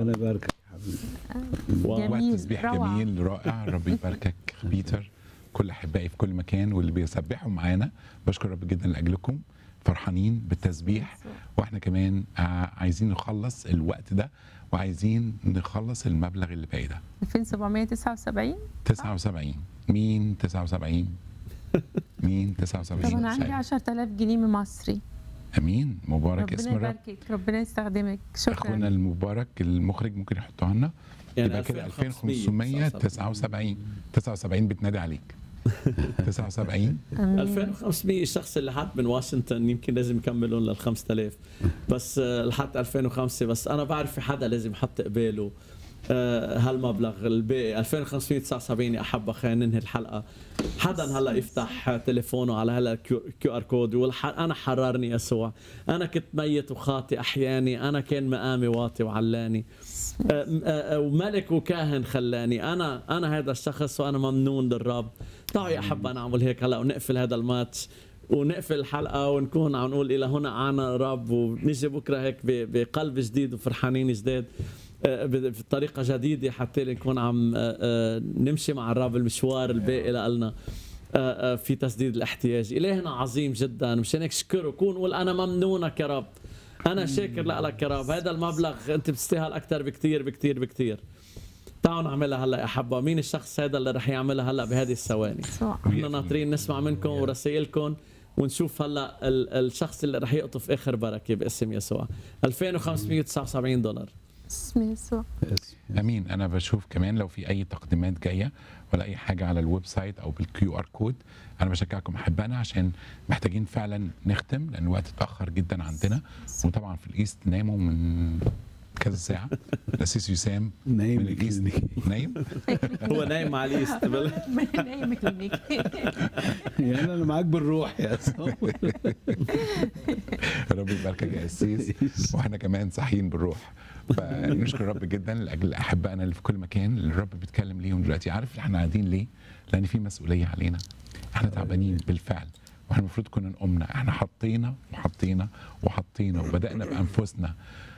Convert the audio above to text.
ربنا يباركك يا حبيبي وقت جميل تسبيح روعة. جميل رائع رب يباركك بيتر كل احبائي في كل مكان واللي بيسبحوا معانا بشكر رب جدا لاجلكم فرحانين بالتسبيح واحنا كمان ع- عايزين نخلص الوقت ده وعايزين نخلص المبلغ اللي باقي ده 2779 79 مين 79 مين 79 طب انا عندي سعيد. 10000 جنيه مصري امين مبارك اسم ربنا الرب يباركك ربنا يستخدمك شكرا اخونا المبارك المخرج ممكن يحطها لنا يبقى كده 2579 79 بتنادي عليك 79 آمين. 2500 الشخص اللي حط من واشنطن يمكن لازم يكملون لل 5000 بس آه، اللي حط 2005 بس انا بعرف في حدا لازم يحط قباله آه، هالمبلغ الباقي 2579 يا احبه خلينا ننهي الحلقه حدا هلا يفتح تليفونه على هلا كيو ار كود ويقول ح- انا حررني يسوع انا كنت ميت وخاطي احياني انا كان مقامي واطي وعلاني آه، آه، وملك وكاهن خلاني انا انا هذا الشخص وانا ممنون للرب تعالوا يا احبه نعمل هيك هلا ونقفل هذا الماتش ونقفل الحلقه ونكون عم نقول الى هنا عنا رب ونيجي بكره هيك ب- بقلب جديد وفرحانين جداد آه، ب- بطريقه جديده حتى نكون عم آه، آه، نمشي مع الرب المشوار الباقي لنا آه، آه، في تسديد الاحتياج إلهنا عظيم جدا مشان هيك اشكره كون قول أنا ممنونك يا رب أنا شاكر لك يا رب هذا المبلغ أنت بتستاهل أكثر بكتير بكتير بكتير تعالوا نعملها هلا يا حبا مين الشخص هذا اللي رح يعملها هلا بهذه الثواني يسوع. احنا ناطرين نسمع منكم ورسائلكم ونشوف هلا ال- الشخص اللي رح يقطف اخر بركه باسم يسوع 2579 دولار اسم يسوع امين انا بشوف كمان لو في اي تقديمات جايه ولا اي حاجه على الويب سايت او بالكيو ار كود انا بشجعكم احبائنا عشان محتاجين فعلا نختم لان الوقت اتاخر جدا عندنا وطبعا في الايست ناموا من كذا ساعه الاسيس وسام نايم من الايست الكلينيك. نايم هو نايم على الليست بل- نايم كلينيك يعني انا معاك بالروح يا سو رب يباركك يا اسيس واحنا كمان صاحيين بالروح فنشكر الرب جدا لاجل احبائنا اللي في كل مكان اللي الرب بيتكلم ليهم دلوقتي عارف احنا قاعدين ليه؟ لان في مسؤوليه علينا احنا تعبانين بالفعل واحنا المفروض كنا نقومنا احنا حطينا وحطينا وحطينا وبدانا بانفسنا